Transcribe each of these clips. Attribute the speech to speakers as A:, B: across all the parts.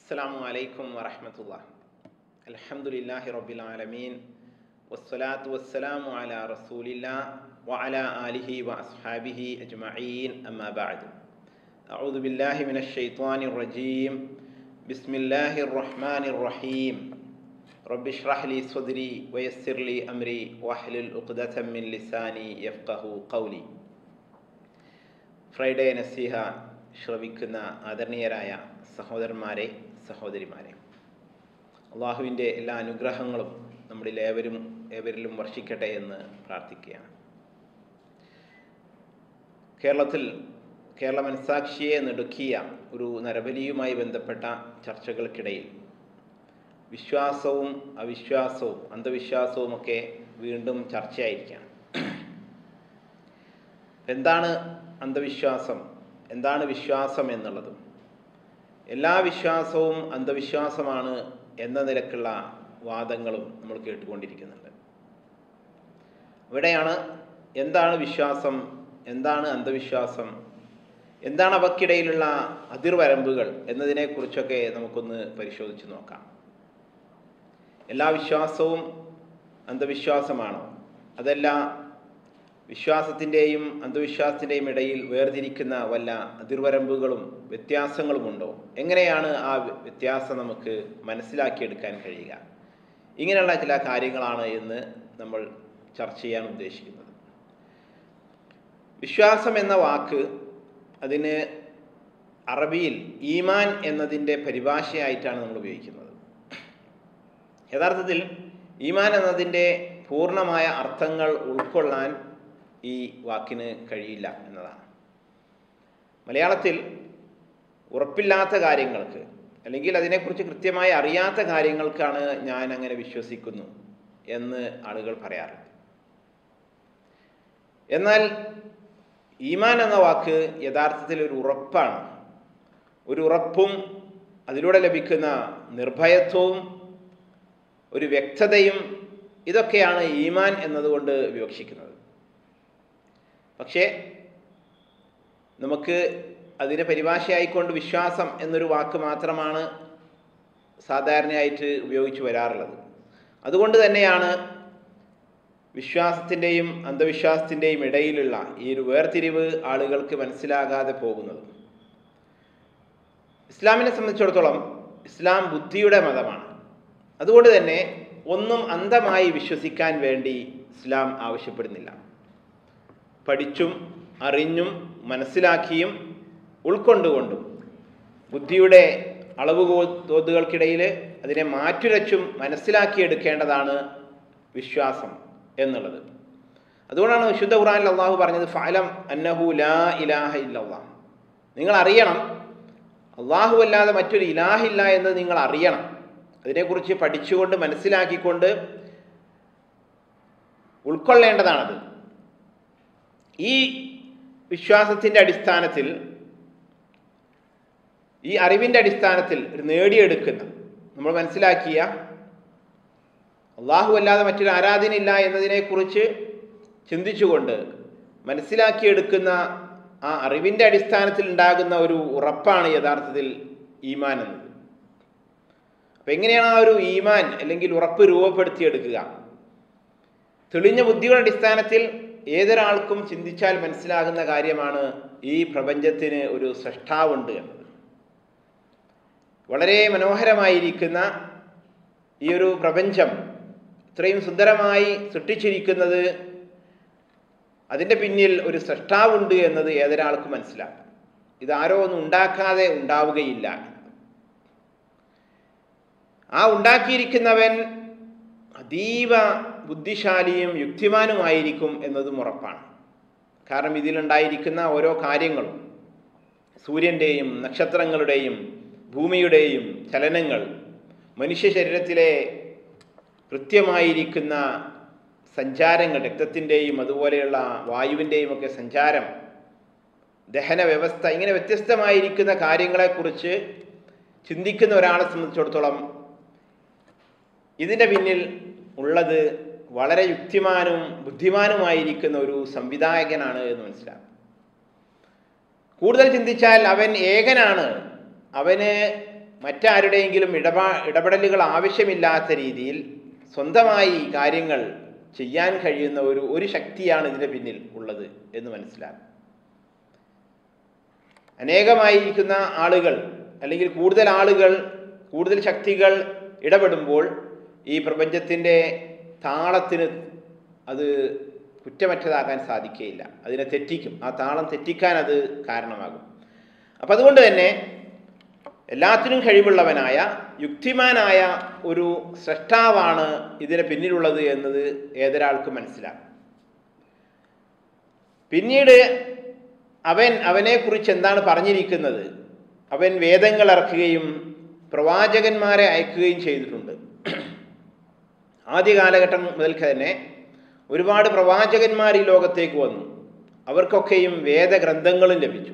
A: السلام عليكم ورحمة الله الحمد لله رب العالمين والصلاة والسلام على رسول الله وعلى آله وأصحابه أجمعين أما بعد أعوذ بالله من الشيطان الرجيم بسم الله الرحمن الرحيم رب اشرح لي صدري ويسر لي أمري واحلل عقدة من لساني يفقه قولي Friday Naseeha ശ്രവിക്കുന്ന ആദരണീയരായ സഹോദരന്മാരെ സഹോദരിമാരെ അള്ളാഹുവിൻ്റെ എല്ലാ അനുഗ്രഹങ്ങളും നമ്മളിൽ ഏവരും ഏവരിലും വർഷിക്കട്ടെ എന്ന് പ്രാർത്ഥിക്കുകയാണ് കേരളത്തിൽ കേരള മനസാക്ഷിയെ നെടുക്കിയ ഒരു നരബലിയുമായി ബന്ധപ്പെട്ട ചർച്ചകൾക്കിടയിൽ വിശ്വാസവും അവിശ്വാസവും അന്ധവിശ്വാസവുമൊക്കെ വീണ്ടും ചർച്ചയായിരിക്കുകയാണ് എന്താണ് അന്ധവിശ്വാസം എന്താണ് വിശ്വാസം എന്നുള്ളത് എല്ലാ വിശ്വാസവും അന്ധവിശ്വാസമാണ് എന്ന നിലക്കുള്ള വാദങ്ങളും നമ്മൾ കേട്ടുകൊണ്ടിരിക്കുന്നുണ്ട് ഇവിടെയാണ് എന്താണ് വിശ്വാസം എന്താണ് അന്ധവിശ്വാസം എന്താണ് അവക്കിടയിലുള്ള അതിർവരമ്പുകൾ എന്നതിനെക്കുറിച്ചൊക്കെ നമുക്കൊന്ന് പരിശോധിച്ച് നോക്കാം എല്ലാ വിശ്വാസവും അന്ധവിശ്വാസമാണോ അതല്ല വിശ്വാസത്തിൻ്റെയും അന്ധവിശ്വാസത്തിൻ്റെയും ഇടയിൽ വേർതിരിക്കുന്ന വല്ല അതിർവരമ്പുകളും വ്യത്യാസങ്ങളുമുണ്ടോ എങ്ങനെയാണ് ആ വ്യത്യാസം നമുക്ക് മനസ്സിലാക്കിയെടുക്കാൻ കഴിയുക ഇങ്ങനെയുള്ള ചില കാര്യങ്ങളാണ് എന്ന് നമ്മൾ ചർച്ച ചെയ്യാൻ ഉദ്ദേശിക്കുന്നത് വിശ്വാസം എന്ന വാക്ക് അതിന് അറബിയിൽ ഈമാൻ എന്നതിൻ്റെ പരിഭാഷയായിട്ടാണ് നമ്മൾ ഉപയോഗിക്കുന്നത് യഥാർത്ഥത്തിൽ ഈമാൻ എന്നതിൻ്റെ പൂർണ്ണമായ അർത്ഥങ്ങൾ ഉൾക്കൊള്ളാൻ ഈ വാക്കിന് കഴിയില്ല എന്നതാണ് മലയാളത്തിൽ ഉറപ്പില്ലാത്ത കാര്യങ്ങൾക്ക് അല്ലെങ്കിൽ അതിനെക്കുറിച്ച് കൃത്യമായി അറിയാത്ത കാര്യങ്ങൾക്കാണ് ഞാൻ അങ്ങനെ വിശ്വസിക്കുന്നു എന്ന് ആളുകൾ പറയാറുണ്ട് എന്നാൽ ഈമാൻ എന്ന വാക്ക് യഥാർത്ഥത്തിൽ ഒരു ഉറപ്പാണ് ഒരു ഉറപ്പും അതിലൂടെ ലഭിക്കുന്ന നിർഭയത്വവും ഒരു വ്യക്തതയും ഇതൊക്കെയാണ് ഈമാൻ എന്നതുകൊണ്ട് വിവക്ഷിക്കുന്നത് പക്ഷേ നമുക്ക് അതിന് പരിഭാഷയായിക്കൊണ്ട് വിശ്വാസം എന്നൊരു വാക്ക് മാത്രമാണ് സാധാരണയായിട്ട് ഉപയോഗിച്ച് വരാറുള്ളത് അതുകൊണ്ട് തന്നെയാണ് വിശ്വാസത്തിൻ്റെയും അന്ധവിശ്വാസത്തിൻ്റെയും ഇടയിലുള്ള ഈ ഒരു വേർതിരിവ് ആളുകൾക്ക് മനസ്സിലാകാതെ പോകുന്നത് ഇസ്ലാമിനെ സംബന്ധിച്ചിടത്തോളം ഇസ്ലാം ബുദ്ധിയുടെ മതമാണ് അതുകൊണ്ട് തന്നെ ഒന്നും അന്ധമായി വിശ്വസിക്കാൻ വേണ്ടി ഇസ്ലാം ആവശ്യപ്പെടുന്നില്ല പഠിച്ചും അറിഞ്ഞും മനസ്സിലാക്കിയും ഉൾക്കൊണ്ടുകൊണ്ടും ബുദ്ധിയുടെ അളവ് തോതുകൾക്കിടയിൽ അതിനെ മാറ്റുരച്ചും മനസ്സിലാക്കിയെടുക്കേണ്ടതാണ് വിശ്വാസം എന്നുള്ളത് അതുകൊണ്ടാണ് വിശുദ്ധ ഖുറാനിൽ അള്ളാഹു പറഞ്ഞത് ഫലം അന്നഹു ലാ ഇലാഹ ഇല്ലല്ലാ നിങ്ങൾ അറിയണം അള്ളാഹു അല്ലാതെ മറ്റൊരു ഇലാഹില്ല എന്ന് നിങ്ങൾ അറിയണം അതിനെക്കുറിച്ച് പഠിച്ചുകൊണ്ട് മനസ്സിലാക്കിക്കൊണ്ട് ഉൾക്കൊള്ളേണ്ടതാണത് ഈ വിശ്വാസത്തിൻ്റെ അടിസ്ഥാനത്തിൽ ഈ അറിവിൻ്റെ അടിസ്ഥാനത്തിൽ ഒരു നേടിയെടുക്കുന്ന നമ്മൾ മനസ്സിലാക്കിയ അള്ളാഹു അല്ലാതെ മറ്റൊരു ആരാധനയില്ല എന്നതിനെക്കുറിച്ച് ചിന്തിച്ചുകൊണ്ട് മനസ്സിലാക്കിയെടുക്കുന്ന ആ അറിവിൻ്റെ അടിസ്ഥാനത്തിൽ ഉണ്ടാകുന്ന ഒരു ഉറപ്പാണ് യഥാർത്ഥത്തിൽ ഈമാൻ എന്നത് അപ്പം എങ്ങനെയാണ് ആ ഒരു ഈമാൻ അല്ലെങ്കിൽ ഉറപ്പ് രൂപപ്പെടുത്തിയെടുക്കുക തെളിഞ്ഞ ബുദ്ധിയുടെ അടിസ്ഥാനത്തിൽ ഏതൊരാൾക്കും ചിന്തിച്ചാൽ മനസ്സിലാകുന്ന കാര്യമാണ് ഈ പ്രപഞ്ചത്തിന് ഒരു സൃഷ്ടാവുണ്ട് എന്നത് വളരെ മനോഹരമായിരിക്കുന്ന ഈ ഒരു പ്രപഞ്ചം ഇത്രയും സുന്ദരമായി സൃഷ്ടിച്ചിരിക്കുന്നത് അതിൻ്റെ പിന്നിൽ ഒരു സൃഷ്ടാവുണ്ട് എന്നത് ഏതൊരാൾക്കും മനസ്സിലാക്കും ഇതാരോ ഒന്നും ഉണ്ടാക്കാതെ ഉണ്ടാവുകയില്ല ആ ഉണ്ടാക്കിയിരിക്കുന്നവൻ അതീവ ബുദ്ധിശാലിയും യുക്തിമാനുമായിരിക്കും എന്നതും ഉറപ്പാണ് കാരണം ഇതിലുണ്ടായിരിക്കുന്ന ഓരോ കാര്യങ്ങളും സൂര്യൻ്റെയും നക്ഷത്രങ്ങളുടെയും ഭൂമിയുടെയും ചലനങ്ങൾ മനുഷ്യ ശരീരത്തിലെ കൃത്യമായിരിക്കുന്ന സഞ്ചാരങ്ങൾ രക്തത്തിൻ്റെയും അതുപോലെയുള്ള വായുവിൻ്റെയും ഒക്കെ സഞ്ചാരം ദഹന വ്യവസ്ഥ ഇങ്ങനെ വ്യത്യസ്തമായിരിക്കുന്ന കാര്യങ്ങളെക്കുറിച്ച് ചിന്തിക്കുന്ന ഒരാളെ സംബന്ധിച്ചിടത്തോളം ഇതിൻ്റെ പിന്നിൽ ഉള്ളത് വളരെ യുക്തിമാനും ബുദ്ധിമാനുമായിരിക്കുന്ന ഒരു സംവിധായകനാണ് എന്ന് മനസ്സിലാക്കും കൂടുതൽ ചിന്തിച്ചാൽ അവൻ ഏകനാണ് അവന് മറ്റാരുടെയെങ്കിലും ഇടപാ ഇടപെടലുകൾ ആവശ്യമില്ലാത്ത രീതിയിൽ സ്വന്തമായി കാര്യങ്ങൾ ചെയ്യാൻ കഴിയുന്ന ഒരു ഒരു ശക്തിയാണ് ഇതിൻ്റെ പിന്നിൽ ഉള്ളത് എന്ന് മനസ്സിലാക്കും അനേകമായിരിക്കുന്ന ആളുകൾ അല്ലെങ്കിൽ കൂടുതൽ ആളുകൾ കൂടുതൽ ശക്തികൾ ഇടപെടുമ്പോൾ ഈ പ്രപഞ്ചത്തിൻ്റെ താളത്തിന് അത് കുറ്റമറ്റതാകാൻ സാധിക്കുകയില്ല അതിനെ തെറ്റിക്കും ആ താളം തെറ്റിക്കാൻ അത് കാരണമാകും അപ്പം അതുകൊണ്ട് തന്നെ എല്ലാത്തിനും കഴിവുള്ളവനായ യുക്തിമാനായ ഒരു സൃഷ്ടാവാണ് ഇതിന് പിന്നിലുള്ളത് എന്നത് ഏതൊരാൾക്കും മനസ്സിലാകും പിന്നീട് അവൻ അവനെക്കുറിച്ച് എന്താണ് പറഞ്ഞിരിക്കുന്നത് അവൻ വേദങ്ങൾ ഇറക്കുകയും പ്രവാചകന്മാരെ അയക്കുകയും ചെയ്തിട്ടുണ്ട് ആദ്യ കാലഘട്ടം മുതൽക്ക് തന്നെ ഒരുപാട് പ്രവാചകന്മാർ ഈ ലോകത്തേക്ക് വന്നു അവർക്കൊക്കെയും വേദഗ്രന്ഥങ്ങളും ലഭിച്ചു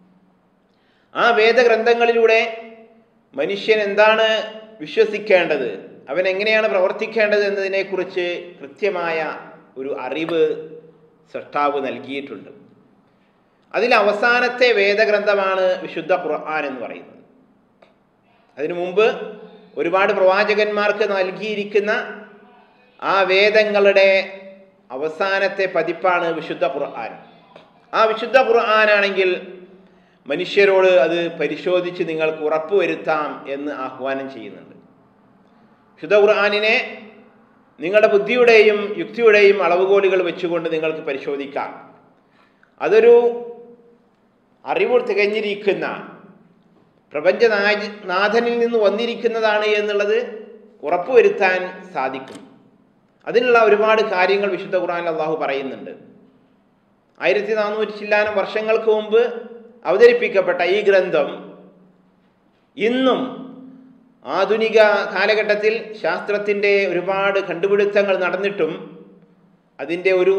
A: ആ വേദഗ്രന്ഥങ്ങളിലൂടെ മനുഷ്യൻ എന്താണ് വിശ്വസിക്കേണ്ടത് അവൻ എങ്ങനെയാണ് പ്രവർത്തിക്കേണ്ടത് എന്നതിനെക്കുറിച്ച് കൃത്യമായ ഒരു അറിവ് സൃഷ്ടാവ് നൽകിയിട്ടുണ്ട് അതിൽ അവസാനത്തെ വേദഗ്രന്ഥമാണ് വിശുദ്ധ ഖുർആൻ എന്ന് പറയുന്നത് അതിനു മുമ്പ് ഒരുപാട് പ്രവാചകന്മാർക്ക് നൽകിയിരിക്കുന്ന ആ വേദങ്ങളുടെ അവസാനത്തെ പതിപ്പാണ് വിശുദ്ധ ഖുർആൻ ആ വിശുദ്ധ ഖുർആനാണെങ്കിൽ മനുഷ്യരോട് അത് പരിശോധിച്ച് നിങ്ങൾക്ക് ഉറപ്പുവരുത്താം എന്ന് ആഹ്വാനം ചെയ്യുന്നുണ്ട് വിശുദ്ധ ഖുർആാനിനെ നിങ്ങളുടെ ബുദ്ധിയുടെയും യുക്തിയുടെയും അളവുകോലുകൾ വെച്ചുകൊണ്ട് നിങ്ങൾക്ക് പരിശോധിക്കാം അതൊരു അറിവ് തികഞ്ഞിരിക്കുന്ന പ്രപഞ്ചനായ നാഥനിൽ നിന്ന് വന്നിരിക്കുന്നതാണ് എന്നുള്ളത് ഉറപ്പുവരുത്താൻ സാധിക്കും അതിനുള്ള ഒരുപാട് കാര്യങ്ങൾ വിശുദ്ധ ഖുർആൻ അള്ളാഹു പറയുന്നുണ്ട് ആയിരത്തി നാനൂറ്റി ചില്ലാനം വർഷങ്ങൾക്ക് മുമ്പ് അവതരിപ്പിക്കപ്പെട്ട ഈ ഗ്രന്ഥം ഇന്നും ആധുനിക കാലഘട്ടത്തിൽ ശാസ്ത്രത്തിൻ്റെ ഒരുപാട് കണ്ടുപിടുത്തങ്ങൾ നടന്നിട്ടും അതിൻ്റെ ഒരു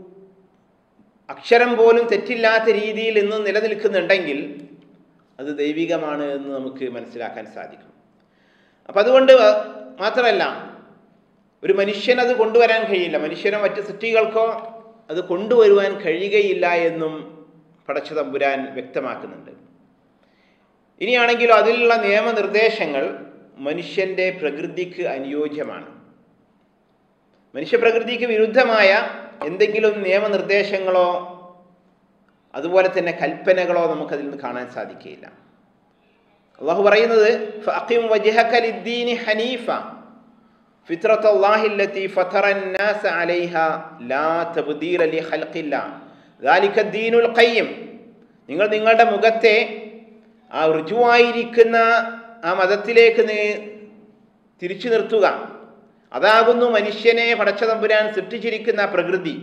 A: അക്ഷരം പോലും തെറ്റില്ലാത്ത രീതിയിൽ ഇന്നും നിലനിൽക്കുന്നുണ്ടെങ്കിൽ അത് ദൈവികമാണ് എന്ന് നമുക്ക് മനസ്സിലാക്കാൻ സാധിക്കും അപ്പം അതുകൊണ്ട് മാത്രമല്ല ഒരു മനുഷ്യൻ അത് കൊണ്ടുവരാൻ കഴിയില്ല മനുഷ്യനോ മറ്റ് സൃഷ്ടികൾക്കോ അത് കൊണ്ടുവരുവാൻ കഴിയുകയില്ല എന്നും പടച്ച തമ്പുരാൻ വ്യക്തമാക്കുന്നുണ്ട് ഇനിയാണെങ്കിലോ അതിലുള്ള നിയമനിർദ്ദേശങ്ങൾ മനുഷ്യൻ്റെ പ്രകൃതിക്ക് അനുയോജ്യമാണ് മനുഷ്യപ്രകൃതിക്ക് വിരുദ്ധമായ എന്തെങ്കിലും നിയമനിർദ്ദേശങ്ങളോ അതുപോലെ തന്നെ കൽപ്പനകളോ നമുക്കതിൽ നിന്ന് കാണാൻ സാധിക്കുകയില്ല അള്ളാഹു പറയുന്നത് ഫഅഖിം വജ്ഹക ലിദ്ദീനി ഹനീഫ ഫിത്രത അല്ലാഹില്ലത്തി ഫതറ الناس عليها لا تبديل لخلق الله ذلك الدين القيم നിങ്ങൾ നിങ്ങളുടെ മുഖത്തെ ആ ഋജുവായിരിക്കുന്ന ആ മതത്തിലേക്ക് തിരിച്ചു നിർത്തുക അതാകുന്നു മനുഷ്യനെ പടച്ചതമ്പുരാൻ സൃഷ്ടിച്ചിരിക്കുന്ന പ്രകൃതി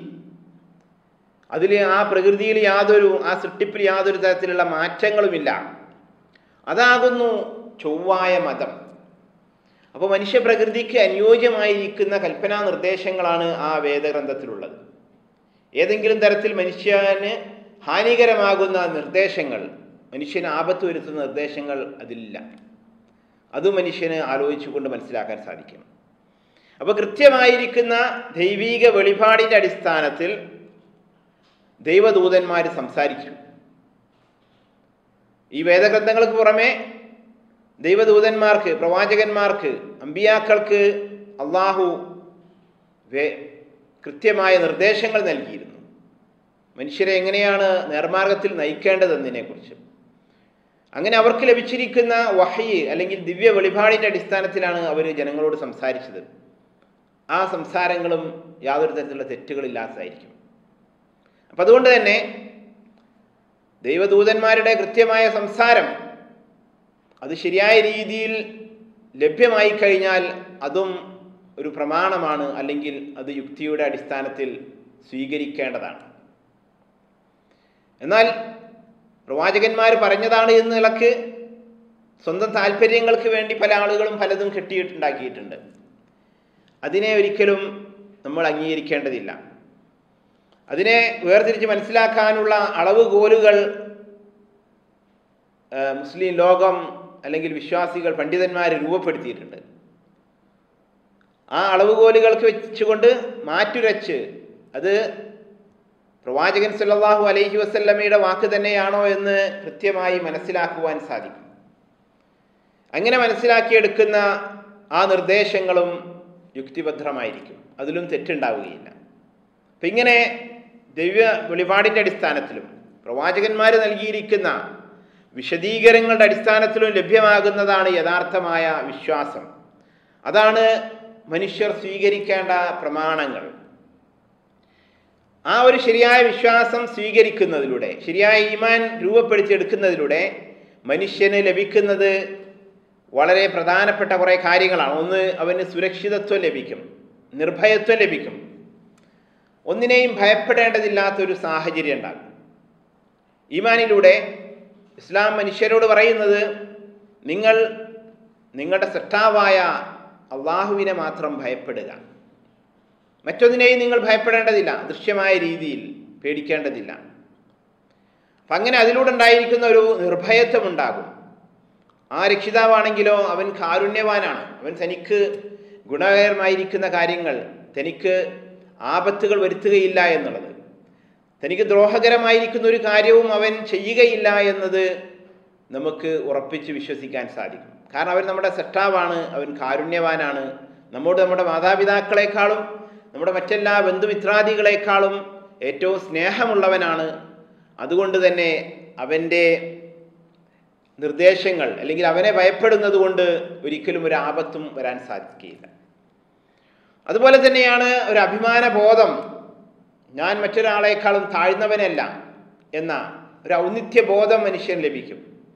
A: അതിൽ ആ പ്രകൃതിയിൽ യാതൊരു ആ സൃഷ്ടിപ്പിൽ യാതൊരു തരത്തിലുള്ള മാറ്റങ്ങളുമില്ല അതാകുന്നു ചൊവ്വായ മതം അപ്പോൾ മനുഷ്യ പ്രകൃതിക്ക് അനുയോജ്യമായിരിക്കുന്ന കൽപ്പനാ നിർദ്ദേശങ്ങളാണ് ആ വേദഗ്രന്ഥത്തിലുള്ളത് ഏതെങ്കിലും തരത്തിൽ മനുഷ്യന് ഹാനികരമാകുന്ന നിർദ്ദേശങ്ങൾ മനുഷ്യന് ആപത്ത് വരുത്തുന്ന നിർദ്ദേശങ്ങൾ അതിലില്ല അത് മനുഷ്യന് ആലോചിച്ചുകൊണ്ട് മനസ്സിലാക്കാൻ സാധിക്കും അപ്പോൾ കൃത്യമായിരിക്കുന്ന ദൈവീക വെളിപാടിൻ്റെ അടിസ്ഥാനത്തിൽ ദൈവദൂതന്മാർ സംസാരിച്ചു ഈ വേദഗ്രന്ഥങ്ങൾക്ക് പുറമെ ദൈവദൂതന്മാർക്ക് പ്രവാചകന്മാർക്ക് അമ്പിയാക്കൾക്ക് അള്ളാഹു വേ കൃത്യമായ നിർദ്ദേശങ്ങൾ നൽകിയിരുന്നു മനുഷ്യരെ എങ്ങനെയാണ് നേർമാർഗത്തിൽ നയിക്കേണ്ടതെന്നതിനെക്കുറിച്ച് അങ്ങനെ അവർക്ക് ലഭിച്ചിരിക്കുന്ന വഹയി അല്ലെങ്കിൽ ദിവ്യ വെളിപാടിൻ്റെ അടിസ്ഥാനത്തിലാണ് അവർ ജനങ്ങളോട് സംസാരിച്ചത് ആ സംസാരങ്ങളും യാതൊരു തരത്തിലുള്ള തെറ്റുകളില്ലാത്തതായിരിക്കും അപ്പം അതുകൊണ്ട് തന്നെ ദൈവദൂതന്മാരുടെ കൃത്യമായ സംസാരം അത് ശരിയായ രീതിയിൽ ലഭ്യമായി കഴിഞ്ഞാൽ അതും ഒരു പ്രമാണമാണ് അല്ലെങ്കിൽ അത് യുക്തിയുടെ അടിസ്ഥാനത്തിൽ സ്വീകരിക്കേണ്ടതാണ് എന്നാൽ പ്രവാചകന്മാർ പറഞ്ഞതാണ് എന്ന് നിലക്ക് സ്വന്തം താല്പര്യങ്ങൾക്ക് വേണ്ടി പല ആളുകളും പലതും കെട്ടിയിട്ടുണ്ടാക്കിയിട്ടുണ്ട് അതിനെ ഒരിക്കലും നമ്മൾ അംഗീകരിക്കേണ്ടതില്ല അതിനെ വേർതിരിച്ച് മനസ്സിലാക്കാനുള്ള അളവുകോലുകൾ മുസ്ലിം ലോകം അല്ലെങ്കിൽ വിശ്വാസികൾ പണ്ഡിതന്മാർ രൂപപ്പെടുത്തിയിട്ടുണ്ട് ആ അളവുകോലുകൾക്ക് വെച്ചുകൊണ്ട് മാറ്റുരച്ച് അത് പ്രവാചകൻ സല്ലല്ലാഹു അലൈഹി വസല്ലമയുടെ വാക്ക് തന്നെയാണോ എന്ന് കൃത്യമായി മനസ്സിലാക്കുവാൻ സാധിക്കും അങ്ങനെ മനസ്സിലാക്കിയെടുക്കുന്ന ആ നിർദ്ദേശങ്ങളും യുക്തിഭദ്രമായിരിക്കും അതിലും തെറ്റുണ്ടാവുകയില്ല അപ്പം ഇങ്ങനെ ദൈവ വെളിപാടിൻ്റെ അടിസ്ഥാനത്തിലും പ്രവാചകന്മാർ നൽകിയിരിക്കുന്ന വിശദീകരണങ്ങളുടെ അടിസ്ഥാനത്തിലും ലഭ്യമാകുന്നതാണ് യഥാർത്ഥമായ വിശ്വാസം അതാണ് മനുഷ്യർ സ്വീകരിക്കേണ്ട പ്രമാണങ്ങൾ ആ ഒരു ശരിയായ വിശ്വാസം സ്വീകരിക്കുന്നതിലൂടെ ശരിയായ ഈമാൻ രൂപപ്പെടുത്തിയെടുക്കുന്നതിലൂടെ മനുഷ്യന് ലഭിക്കുന്നത് വളരെ പ്രധാനപ്പെട്ട കുറേ കാര്യങ്ങളാണ് ഒന്ന് അവന് സുരക്ഷിതത്വം ലഭിക്കും നിർഭയത്വം ലഭിക്കും ഒന്നിനെയും ഭയപ്പെടേണ്ടതില്ലാത്തൊരു സാഹചര്യം ഉണ്ടാകും ഈമാനിലൂടെ ഇസ്ലാം മനുഷ്യരോട് പറയുന്നത് നിങ്ങൾ നിങ്ങളുടെ സൃഷ്ടാവായ അള്ളാഹുവിനെ മാത്രം ഭയപ്പെടുക മറ്റൊന്നിനെയും നിങ്ങൾ ഭയപ്പെടേണ്ടതില്ല ദൃശ്യമായ രീതിയിൽ പേടിക്കേണ്ടതില്ല അപ്പം അങ്ങനെ അതിലൂടെ ഉണ്ടായിരിക്കുന്ന ഒരു നിർഭയത്വം ഉണ്ടാകും ആ രക്ഷിതാവാണെങ്കിലോ അവൻ കാരുണ്യവാനാണ് അവൻ തനിക്ക് ഗുണകരമായിരിക്കുന്ന കാര്യങ്ങൾ തനിക്ക് ആപത്തുകൾ വരുത്തുകയില്ല എന്നുള്ളത് തനിക്ക് ദ്രോഹകരമായിരിക്കുന്ന ഒരു കാര്യവും അവൻ ചെയ്യുകയില്ല എന്നത് നമുക്ക് ഉറപ്പിച്ച് വിശ്വസിക്കാൻ സാധിക്കും കാരണം അവൻ നമ്മുടെ സൃഷ്ടാവാണ് അവൻ കാരുണ്യവാനാണ് നമ്മോട് നമ്മുടെ മാതാപിതാക്കളെക്കാളും നമ്മുടെ മറ്റെല്ലാ ബന്ധുമിത്രാദികളെക്കാളും ഏറ്റവും സ്നേഹമുള്ളവനാണ് അതുകൊണ്ട് തന്നെ അവൻ്റെ നിർദ്ദേശങ്ങൾ അല്ലെങ്കിൽ അവനെ ഭയപ്പെടുന്നത് കൊണ്ട് ഒരിക്കലും ഒരു ആപത്തും വരാൻ സാധിക്കുകയില്ല അതുപോലെ തന്നെയാണ് ഒരു അഭിമാന ബോധം ഞാൻ മറ്റൊരാളെക്കാളും താഴ്ന്നവനല്ല എന്ന ഒരു ഔന്നിത്യബോധം മനുഷ്യൻ ലഭിക്കും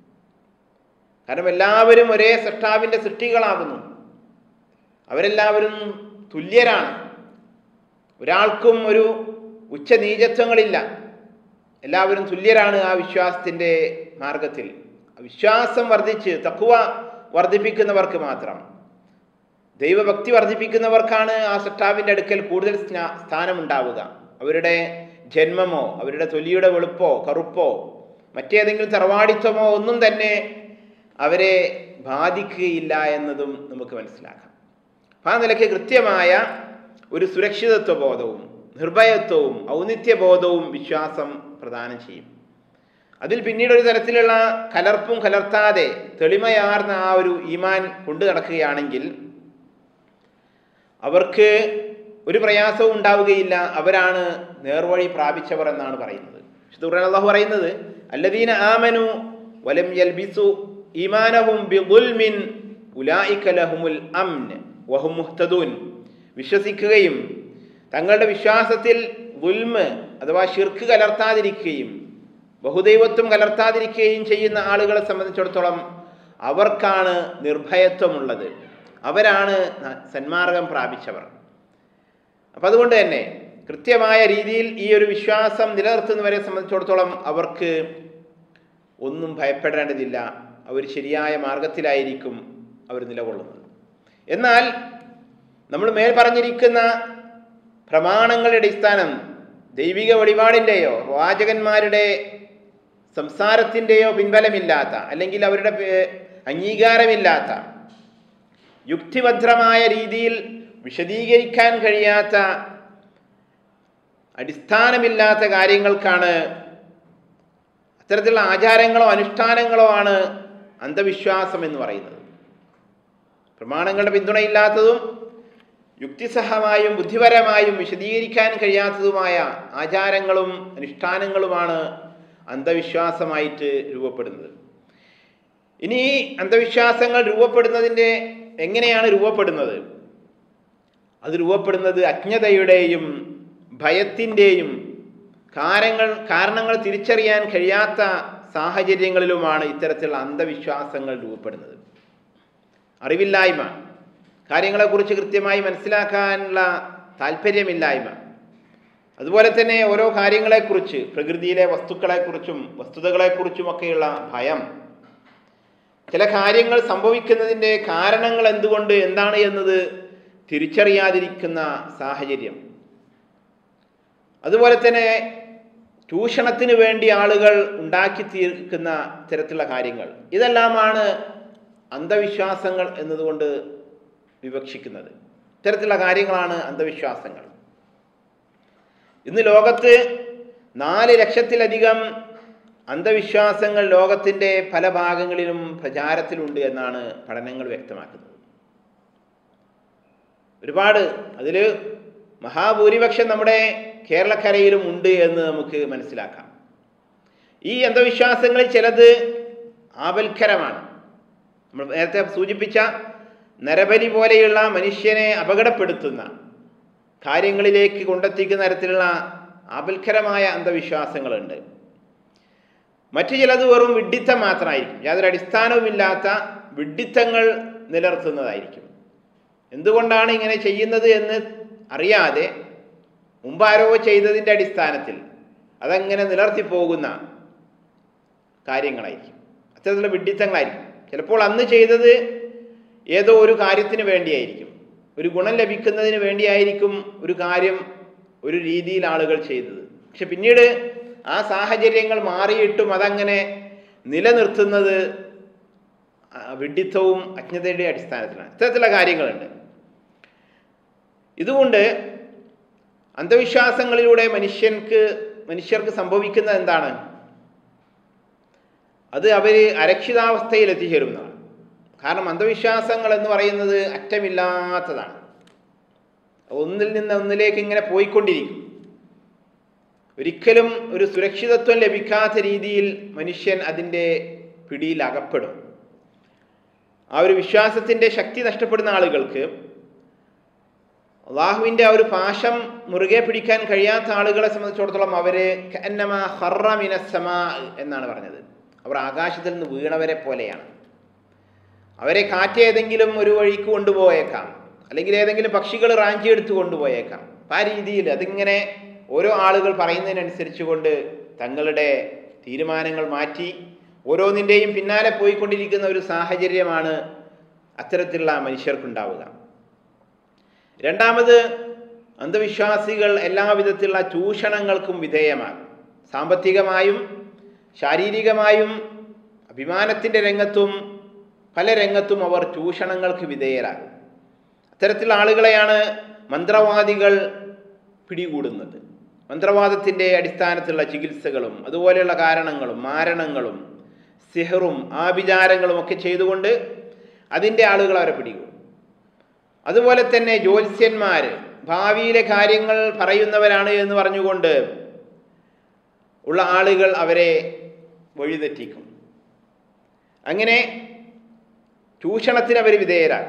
A: കാരണം എല്ലാവരും ഒരേ സൃഷ്ടാവിൻ്റെ സൃഷ്ടികളാകുന്നു അവരെല്ലാവരും തുല്യരാണ് ഒരാൾക്കും ഒരു ഉച്ചനീചത്വങ്ങളില്ല എല്ലാവരും തുല്യരാണ് ആ വിശ്വാസത്തിൻ്റെ മാർഗത്തിൽ വിശ്വാസം വർദ്ധിച്ച് തക്കുവ വർദ്ധിപ്പിക്കുന്നവർക്ക് മാത്രം ദൈവഭക്തി വർദ്ധിപ്പിക്കുന്നവർക്കാണ് ആ സൃഷ്ടാവിൻ്റെ അടുക്കൽ കൂടുതൽ സ്നാ- സ്ഥാനമുണ്ടാവുക അവരുടെ ജന്മമോ അവരുടെ തൊലിയുടെ വെളുപ്പോ കറുപ്പോ മറ്റേതെങ്കിലും തറവാടിത്വമോ ഒന്നും തന്നെ അവരെ ബാധിക്കുകയില്ല എന്നതും നമുക്ക് മനസ്സിലാക്കാം അപ്പം ആ നിലയ്ക്ക് കൃത്യമായ ഒരു സുരക്ഷിതത്വ ബോധവും നിർഭയത്വവും ഔന്നിത്യബോധവും വിശ്വാസം പ്രദാനം ചെയ്യും അതിൽ പിന്നീട് ഒരു തരത്തിലുള്ള കലർപ്പും കലർത്താതെ തെളിമയാർന്ന ആ ഒരു ഈമാൻ കൊണ്ടു നടക്കുകയാണെങ്കിൽ അവർക്ക് ഒരു പ്രയാസവും ഉണ്ടാവുകയില്ല അവരാണ് നേർവഴി പ്രാപിച്ചവർ എന്നാണ് പറയുന്നത് വിശുദ്ധ ഖുർആൻ അള്ളാഹു പറയുന്നത് അല്ലദീന ആമനു വലം യൽബിസു ഈമാനഹും ബിദുൽമിൻ ഉലായിക ലഹുമുൽ അംൻ വഹും മുഹ്തദൂൻ വിശ്വസിക്കുകയും തങ്ങളുടെ വിശ്വാസത്തിൽ ദുൽമ് അഥവാ ഷിർക്ക് കലർത്താതിരിക്കുകയും ബഹുദൈവത്വം കലർത്താതിരിക്കുകയും ചെയ്യുന്ന ആളുകളെ സംബന്ധിച്ചിടത്തോളം അവർക്കാണ് നിർഭയത്വമുള്ളത് അവരാണ് ന- സന്മാർഗം പ്രാപിച്ചവർ അപ്പം അതുകൊണ്ട് തന്നെ കൃത്യമായ രീതിയിൽ ഈ ഒരു വിശ്വാസം നിലനിർത്തുന്നവരെ സംബന്ധിച്ചിടത്തോളം അവർക്ക് ഒന്നും ഭയപ്പെടേണ്ടതില്ല അവർ ശരിയായ മാർഗത്തിലായിരിക്കും അവർ നിലകൊള്ളുന്നത് എന്നാൽ നമ്മൾ മേൽ പറഞ്ഞിരിക്കുന്ന പ്രമാണങ്ങളുടെ അടിസ്ഥാനം ദൈവിക വെളിപാടിൻ്റെയോ വാചകന്മാരുടെ സംസാരത്തിൻ്റെയോ പിൻബലമില്ലാത്ത അല്ലെങ്കിൽ അവരുടെ പേ- അംഗീകാരമില്ലാത്ത യുക്തിഭദ്രമായ രീതിയിൽ വിശദീകരിക്കാൻ കഴിയാത്ത അടിസ്ഥാനമില്ലാത്ത കാര്യങ്ങൾക്കാണ് അത്തരത്തിലുള്ള ആചാരങ്ങളോ അനുഷ്ഠാനങ്ങളോ ആണ് അന്ധവിശ്വാസം എന്ന് പറയുന്നത് പ്രമാണങ്ങളുടെ പിന്തുണയില്ലാത്തതും യുക്തിസഹമായും ബുദ്ധിപരമായും വിശദീകരിക്കാൻ കഴിയാത്തതുമായ ആചാരങ്ങളും അനുഷ്ഠാനങ്ങളുമാണ് അന്ധവിശ്വാസമായിട്ട് രൂപപ്പെടുന്നത് ഇനി ഈ അന്ധവിശ്വാസങ്ങൾ രൂപപ്പെടുന്നതിൻ്റെ എങ്ങനെയാണ് രൂപപ്പെടുന്നത് അത് രൂപപ്പെടുന്നത് അജ്ഞതയുടെയും ഭയത്തിൻ്റെയും കാരങ്ങൾ കാരണങ്ങൾ തിരിച്ചറിയാൻ കഴിയാത്ത സാഹചര്യങ്ങളിലുമാണ് ഇത്തരത്തിലുള്ള അന്ധവിശ്വാസങ്ങൾ രൂപപ്പെടുന്നത് അറിവില്ലായ്മ കാര്യങ്ങളെക്കുറിച്ച് കൃത്യമായി മനസ്സിലാക്കാനുള്ള താല്പര്യമില്ലായ്മ അതുപോലെ തന്നെ ഓരോ കാര്യങ്ങളെക്കുറിച്ച് പ്രകൃതിയിലെ വസ്തുക്കളെക്കുറിച്ചും വസ്തുതകളെക്കുറിച്ചുമൊക്കെയുള്ള ഭയം ചില കാര്യങ്ങൾ സംഭവിക്കുന്നതിൻ്റെ കാരണങ്ങൾ എന്തുകൊണ്ട് എന്താണ് എന്നത് തിരിച്ചറിയാതിരിക്കുന്ന സാഹചര്യം അതുപോലെ തന്നെ ചൂഷണത്തിന് വേണ്ടി ആളുകൾ ഉണ്ടാക്കി തീർക്കുന്ന തരത്തിലുള്ള കാര്യങ്ങൾ ഇതെല്ലാമാണ് അന്ധവിശ്വാസങ്ങൾ എന്നതുകൊണ്ട് വിവക്ഷിക്കുന്നത് ഇത്തരത്തിലുള്ള കാര്യങ്ങളാണ് അന്ധവിശ്വാസങ്ങൾ ഇന്ന് ലോകത്ത് നാല് ലക്ഷത്തിലധികം അന്ധവിശ്വാസങ്ങൾ ലോകത്തിൻ്റെ പല ഭാഗങ്ങളിലും പ്രചാരത്തിലുണ്ട് എന്നാണ് പഠനങ്ങൾ വ്യക്തമാക്കുന്നത് ഒരുപാട് അതിൽ മഹാഭൂരിപക്ഷം നമ്മുടെ കേരളക്കരയിലും ഉണ്ട് എന്ന് നമുക്ക് മനസ്സിലാക്കാം ഈ അന്ധവിശ്വാസങ്ങളിൽ ചിലത് ആപൽക്കരമാണ് നമ്മൾ നേരത്തെ സൂചിപ്പിച്ച നരബലി പോലെയുള്ള മനുഷ്യനെ അപകടപ്പെടുത്തുന്ന കാര്യങ്ങളിലേക്ക് കൊണ്ടെത്തിക്കുന്ന തരത്തിലുള്ള ആപൽക്കരമായ അന്ധവിശ്വാസങ്ങളുണ്ട് മറ്റു ചിലത് വെറും വിഡ്ഢിത്തം മാത്രമായിരിക്കും യാതൊരു അടിസ്ഥാനവുമില്ലാത്ത വിഡ്ഢിത്തങ്ങൾ നിലനിർത്തുന്നതായിരിക്കും എന്തുകൊണ്ടാണ് ഇങ്ങനെ ചെയ്യുന്നത് എന്ന് അറിയാതെ മുമ്പാരോ ചെയ്തതിൻ്റെ അടിസ്ഥാനത്തിൽ അതങ്ങനെ നിലർത്തി പോകുന്ന കാര്യങ്ങളായിരിക്കും അത്തരത്തിലുള്ള വിഡ്ഢിത്തങ്ങളായിരിക്കും ചിലപ്പോൾ അന്ന് ചെയ്തത് ഏതോ ഒരു കാര്യത്തിന് വേണ്ടിയായിരിക്കും ഒരു ഗുണം ലഭിക്കുന്നതിന് വേണ്ടിയായിരിക്കും ഒരു കാര്യം ഒരു രീതിയിൽ ആളുകൾ ചെയ്തത് പക്ഷെ പിന്നീട് ആ സാഹചര്യങ്ങൾ മാറിയിട്ടും അതങ്ങനെ നിലനിർത്തുന്നത് ആ, വിഡ്ഢിത്തവും അജ്ഞതയുടെ അടിസ്ഥാനത്തിലാണ് ഇത്തരത്തിലുള്ള കാര്യങ്ങളുണ്ട് ഇതുകൊണ്ട് അന്ധവിശ്വാസങ്ങളിലൂടെ മനുഷ്യർക്ക് മനുഷ്യർക്ക് സംഭവിക്കുന്നത് എന്താണ് അത് അവർ അരക്ഷിതാവസ്ഥയിൽ എത്തിച്ചേരുന്നതാണ് കാരണം അന്ധവിശ്വാസങ്ങൾ എന്ന് പറയുന്നത് അറ്റമില്ലാത്തതാണ് ഒന്നിൽ നിന്ന് ഒന്നിലേക്ക് ഇങ്ങനെ പോയിക്കൊണ്ടിരിക്കും ഒരിക്കലും ഒരു സുരക്ഷിതത്വം ലഭിക്കാത്ത രീതിയിൽ മനുഷ്യൻ അതിൻ്റെ പിടിയിൽ അകപ്പെടും ആ ഒരു വിശ്വാസത്തിൻ്റെ ശക്തി നഷ്ടപ്പെടുന്ന ആളുകൾക്ക് അള്ളാഹുവിൻ്റെ ആ ഒരു പാശം മുറുകെ പിടിക്കാൻ കഴിയാത്ത ആളുകളെ സംബന്ധിച്ചിടത്തോളം അവര് കന്നമ ഹറ മിനസ്സമാ എന്നാണ് പറഞ്ഞത് അവർ ആകാശത്തിൽ നിന്ന് വീണവരെ പോലെയാണ് അവരെ കാറ്റ് ഏതെങ്കിലും ഒരു വഴിക്ക് കൊണ്ടുപോയേക്കാം അല്ലെങ്കിൽ ഏതെങ്കിലും പക്ഷികൾ റാഞ്ചിയെടുത്ത് കൊണ്ടുപോയേക്കാം അപ്പം ആ രീതിയിൽ അതിങ്ങനെ ഓരോ ആളുകൾ പറയുന്നതിനനുസരിച്ച് കൊണ്ട് തങ്ങളുടെ തീരുമാനങ്ങൾ മാറ്റി ഓരോന്നിൻ്റെയും പിന്നാലെ പോയിക്കൊണ്ടിരിക്കുന്ന ഒരു സാഹചര്യമാണ് അത്തരത്തിലുള്ള മനുഷ്യർക്കുണ്ടാവുക രണ്ടാമത് അന്ധവിശ്വാസികൾ എല്ലാവിധത്തിലുള്ള ചൂഷണങ്ങൾക്കും വിധേയമാകും സാമ്പത്തികമായും ശാരീരികമായും അഭിമാനത്തിൻ്റെ രംഗത്തും പല രംഗത്തും അവർ ചൂഷണങ്ങൾക്ക് വിധേയരാകും അത്തരത്തിലുള്ള ആളുകളെയാണ് മന്ത്രവാദികൾ പിടികൂടുന്നത് മന്ത്രവാദത്തിൻ്റെ അടിസ്ഥാനത്തിലുള്ള ചികിത്സകളും അതുപോലെയുള്ള കാരണങ്ങളും മാരണങ്ങളും സിഹറും ആഭിചാരങ്ങളും ഒക്കെ ചെയ്തുകൊണ്ട് അതിൻ്റെ ആളുകൾ അവരെ പിടികൂടും അതുപോലെ തന്നെ ജ്യോത്സ്യന്മാർ ഭാവിയിലെ കാര്യങ്ങൾ പറയുന്നവരാണ് എന്ന് പറഞ്ഞുകൊണ്ട് ഉള്ള ആളുകൾ അവരെ വഴിതെറ്റിക്കും അങ്ങനെ ചൂഷണത്തിന് അവർ വിധേയരാകും